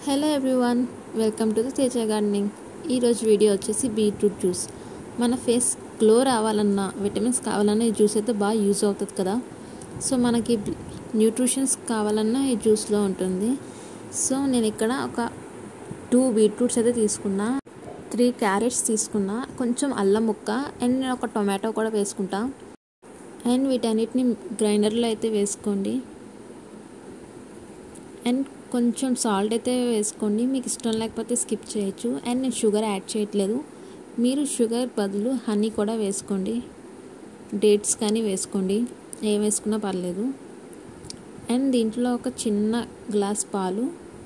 hello everyone welcome to the Teja gardening ఈరోజు video వచ్చేసి beetroot juice మన ఫేస్ గ్లో రావాలన్నా విటమిన్స్ కావాలన్నా ఈ జ్యూస్ అయితే బాగా యూజ్ అవుతుంది కదా సో మనకి న్యూట్రిషన్స్ కావాలన్నా ఈ జ్యూస్లో ఉంటుంది సో నేను ఇక్కడ ఒక టూ బీట్రూట్స్ అయితే తీసుకున్నా త్రీ క్యారెట్స్ తీసుకున్నా కొంచెం అల్లం ముక్క అండ్ నేను ఒక టొమాటో కూడా వేసుకుంటా అండ్ వీటన్నిటిని గ్రైండర్లో అయితే వేసుకోండి అండ్ కొంచెం సాల్ట్ అయితే వేసుకోండి మీకు ఇష్టం లేకపోతే స్కిప్ చేయొచ్చు అండ్ నేను షుగర్ యాడ్ చేయట్లేదు మీరు షుగర్ బదులు హనీ కూడా వేసుకోండి డేట్స్ కానీ వేసుకోండి ఏం వేసుకున్నా పర్లేదు అండ్ దీంట్లో ఒక చిన్న గ్లాస్ పాలు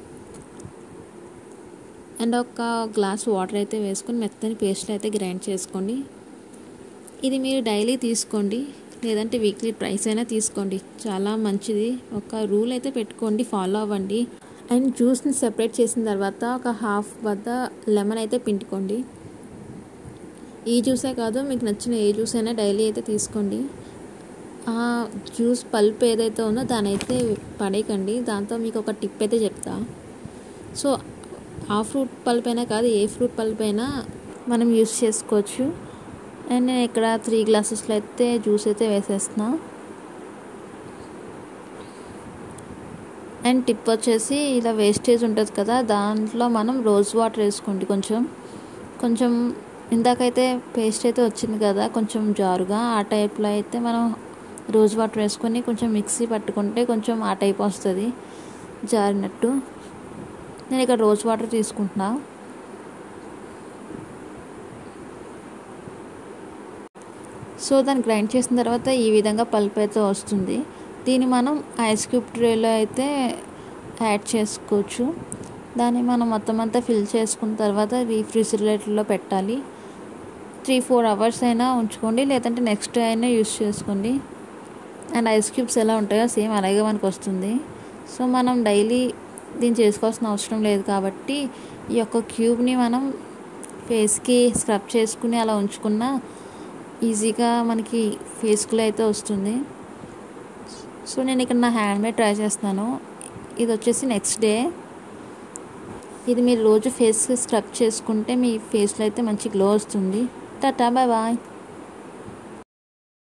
అండ్ ఒక గ్లాస్ వాటర్ అయితే వేసుకొని మెత్తని పేస్ట్ అయితే గ్రైండ్ చేసుకోండి ఇది మీరు డైలీ తీసుకోండి లేదంటే వీక్లీ ప్రైస్ అయినా తీసుకోండి చాలా మంచిది ఒక రూల్ అయితే పెట్టుకోండి ఫాలో అవ్వండి అండ్ జ్యూస్ని సెపరేట్ చేసిన తర్వాత ఒక హాఫ్ వద్ద లెమన్ అయితే పిండుకోండి ఈ జ్యూసే కాదు మీకు నచ్చిన ఏ జ్యూస్ అయినా డైలీ అయితే తీసుకోండి ఆ జ్యూస్ పల్ప్ ఏదైతే ఉందో దాని అయితే పడేయకండి దాంతో మీకు ఒక టిప్ అయితే చెప్తా సో ఆ ఫ్రూట్ పల్ప్ అయినా కాదు ఏ ఫ్రూట్ పల్ప్ అయినా మనం యూస్ చేసుకోవచ్చు అండ్ నేను ఇక్కడ త్రీ గ్లాసెస్లో అయితే జ్యూస్ అయితే వేసేస్తున్నా అండ్ టిప్ వచ్చేసి ఇలా వేస్టేజ్ ఉంటుంది కదా దాంట్లో మనం రోజ్ వాటర్ వేసుకోండి కొంచెం కొంచెం ఇందాకైతే పేస్ట్ అయితే వచ్చింది కదా కొంచెం జారుగా ఆ టైప్లో అయితే మనం రోజ్ వాటర్ వేసుకొని కొంచెం మిక్సీ పట్టుకుంటే కొంచెం ఆ టైప్ వస్తుంది జారినట్టు నేను ఇక్కడ రోజ్ వాటర్ తీసుకుంటున్నా సో దాన్ని గ్రైండ్ చేసిన తర్వాత ఈ విధంగా పల్ప్ అయితే వస్తుంది దీన్ని మనం ఐస్ క్యూబ్ ట్రేలో అయితే యాడ్ చేసుకోవచ్చు దాన్ని మనం మొత్తం అంతా ఫిల్ చేసుకున్న తర్వాత రీఫ్రిజిరేటర్లో పెట్టాలి త్రీ ఫోర్ అవర్స్ అయినా ఉంచుకోండి లేదంటే నెక్స్ట్ డే అయినా యూస్ చేసుకోండి అండ్ ఐస్ క్యూబ్స్ ఎలా ఉంటాయో సేమ్ అలాగే మనకు వస్తుంది సో మనం డైలీ దీన్ని చేసుకోవాల్సిన అవసరం లేదు కాబట్టి ఈ యొక్క క్యూబ్ని మనం ఫేస్కి స్క్రబ్ చేసుకుని అలా ఉంచుకున్న ఈజీగా మనకి ఫేస్ గ్లో అయితే వస్తుంది సో నేను ఇక్కడ నా హ్యాండ్ మేడ్ ట్రై చేస్తున్నాను ఇది వచ్చేసి నెక్స్ట్ డే ఇది మీరు రోజు ఫేస్కి స్క్రబ్ చేసుకుంటే మీ ఫేస్లో అయితే మంచి గ్లో వస్తుంది టాటా బాయ్ బాయ్